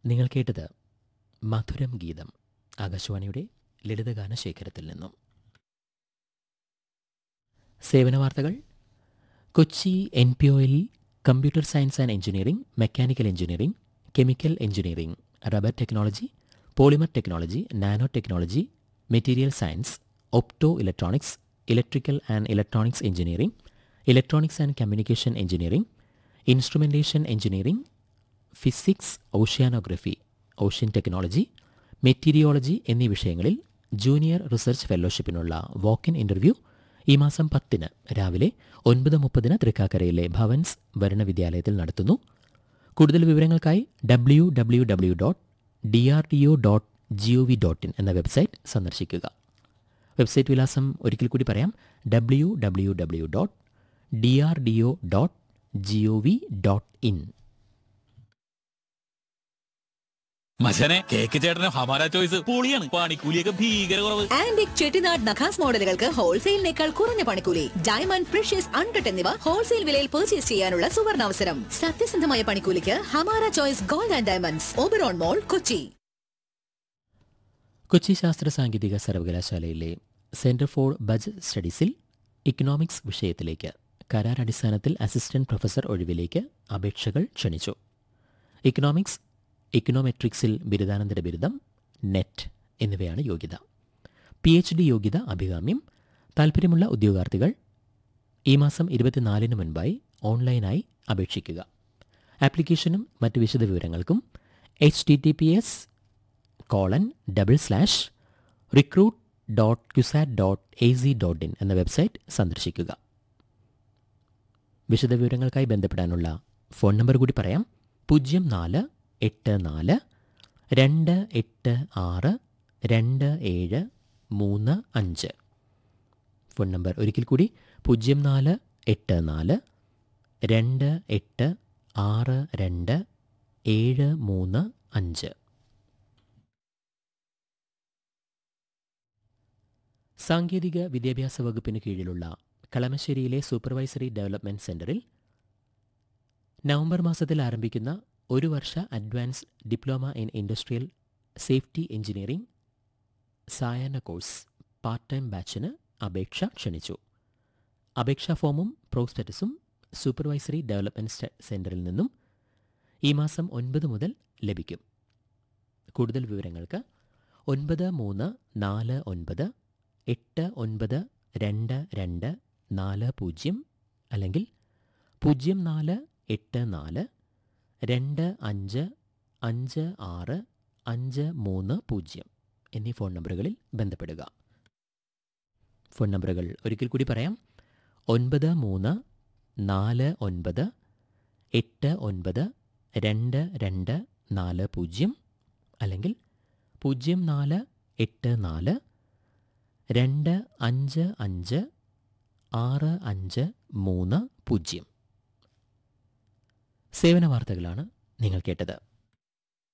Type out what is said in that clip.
നിങ്ങൾ കേട്ടത് മധുരം ഗീതം ആകാശവാണിയുടെ ലളിതഗാന ശേഖരത്തിൽ നിന്നും സേവന വാർത്തകൾ കൊച്ചി എൻ പി ഒയിൽ computer science and engineering mechanical engineering chemical engineering rubber technology polymer technology nano technology material science opto electronics electrical and electronics engineering electronics and communication engineering instrumentation engineering physics oceanography ocean technology meteorology എന്നീ വിഷയങ്ങളിൽ junior research ഫെലോഷിപ്പിനുള്ള walk in interview ഈ മാസം പത്തിന് രാവിലെ ഒൻപത് മുപ്പതിന് തൃക്കാക്കരയിലെ ഭവൻസ് ഭരണ വിദ്യാലയത്തിൽ നടത്തുന്നു കൂടുതൽ വിവരങ്ങൾക്കായി W W W dot D R D O dot G O V dot in എന്ന വെബ്സൈറ്റ് സന്ദർശിക്കുക വെബ്സൈറ്റ് വിലാസം ഒരിക്കൽ കൂടി പറയാം W W W dot D R D O dot G O V dot in മച്ചനെ കേക്ക് ചേട്ടന് Hamara choice പൊളിയാണ് പണിക്കൂലിയൊക്കെ ഭീകര കുറവ് ആന്റിക് ചെട്ടിനാട് നഖാസ് മോഡലുകൾക്ക് ഹോൾസെയിലിനേക്കാൾ കുറഞ്ഞ പണിക്കൂലി ഡയമണ്ട് പ്രഷ്യസ് അൺകട്ട് എന്നിവ ഹോൾസെയിൽ വിലയിൽ പർച്ചേസ് ചെയ്യാനുള്ള സുവർണാവസരം സത്യസന്ധമായ പണിക്കൂലിക്ക് Hamara Choice gold and diamonds Oberon Mall Kochi Kochi ശാസ്ത്ര സാങ്കേതിക സർവകലാശാലയിലെ സെന്റർ ഫോർ ബജറ്റ് സ്റ്റഡീസിൽ ഇക്കണോമിക്സ് വിഷയത്തിലേക്ക് കരാർ അടിസ്ഥാനത്തിൽ അസിസ്റ്റന്റ് പ്രൊഫസർ ഒഴിവിലേക്ക് അപേക്ഷകൾ ക്ഷണിച്ചു ഇക്കണോമിക്സ് ഇക്കണോമെട്രിക്സിൽ ബിരുദാനന്തര ബിരുദം നെറ്റ് എന്നിവയാണ് യോഗ്യത പി എച്ച് ഡി യോഗ്യത അഭികാമ്യം താൽപ്പര്യമുള്ള ഉദ്യോഗാർത്ഥികൾ ഈ മാസം ഇരുപത്തിനാലിന് മുൻപായി ഓൺലൈനായി അപേക്ഷിക്കുക ആപ്ലിക്കേഷനും മറ്റ് വിശദവിവരങ്ങൾക്കും H T T P S colon double slash recruit dot CUSAT dot A C dot in എന്ന വെബ്സൈറ്റ് സന്ദർശിക്കുക വിശദവിവരങ്ങൾക്കായി ബന്ധപ്പെടാനുള്ള ഫോൺ നമ്പർ കൂടി പറയാം പൂജ്യം നാല് എട്ട് നാല് രണ്ട് എട്ട് ആറ് രണ്ട് ഏഴ് മൂന്ന് അഞ്ച് ഫോൺ നമ്പർ ഒരിക്കൽ കൂടി പൂജ്യം നാല് എട്ട് നാല് രണ്ട് എട്ട് ആറ് രണ്ട് ഏഴ് മൂന്ന് അഞ്ച് സാങ്കേതിക വിദ്യാഭ്യാസ വകുപ്പിന് കീഴിലുള്ള കളമശ്ശേരിയിലെ സൂപ്പർവൈസറി ഡെവലപ്മെന്റ് സെന്ററിൽ നവംബർ മാസത്തിൽ ആരംഭിക്കുന്ന ഒരു വർഷ advanced diploma in industrial safety engineering സായാഹ്ന കോഴ്സ് പാർട്ട് ടൈം ബാച്ചിന് അപേക്ഷ ക്ഷണിച്ചു അപേക്ഷാ ഫോമും പ്രോസ്പെറ്റസും സൂപ്പർവൈസറി ഡെവലപ്മെന്റ് സ്റ്റ- സെന്ററിൽ നിന്നും ഈ മാസം ഒൻപത് മുതൽ ലഭിക്കും കൂടുതൽ വിവരങ്ങൾക്ക് ഒൻപത് മൂന്ന് നാല് ഒൻപത് എട്ട് ഒൻപത് രണ്ട് രണ്ട് നാല് പൂജ്യം അല്ലെങ്കിൽ പൂജ്യം നാല് എട്ട് നാല് രണ്ട് അഞ്ച് അഞ്ച് ആറ് അഞ്ച് മൂന്ന് പൂജ്യം എന്നീ ഫോൺ നമ്പറുകളിൽ ബന്ധപ്പെടുക ഫോൺ നമ്പറുകൾ ഒരിക്കൽ കൂടി പറയാം ഒൻപത് മൂന്ന് നാല് ഒൻപത് എട്ട് ഒൻപത് രണ്ട് രണ്ട് നാല് പൂജ്യം അല്ലെങ്കിൽ പൂജ്യം നാല് എട്ട് നാല് രണ്ട് അഞ്ച് അഞ്ച് ആറ് അഞ്ച് മൂന്ന് പൂജ്യം സേവന വാർത്തകളാണ് നിങ്ങൾ കേട്ടത്